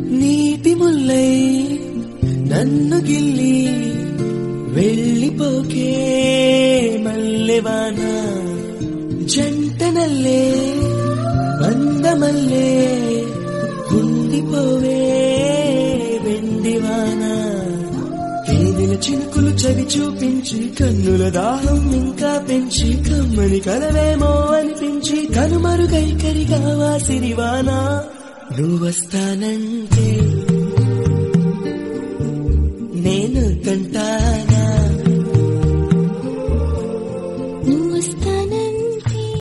నీటి ముల్లై నన్ను గిల్లి వెళ్ళిపోకే మల్లెవాన జంట నల్లే మందమల్లే ఉండిపోవే వెండివాన తేనెల చినుకులు చవి చూపించి కన్నుల దాహం ఇంకా పెంచి కమ్మని కలవేమో అనిపించి కనుమరుగైకరిగా వాసిరివానా నువ్వొస్తానంటే నేను కంటాను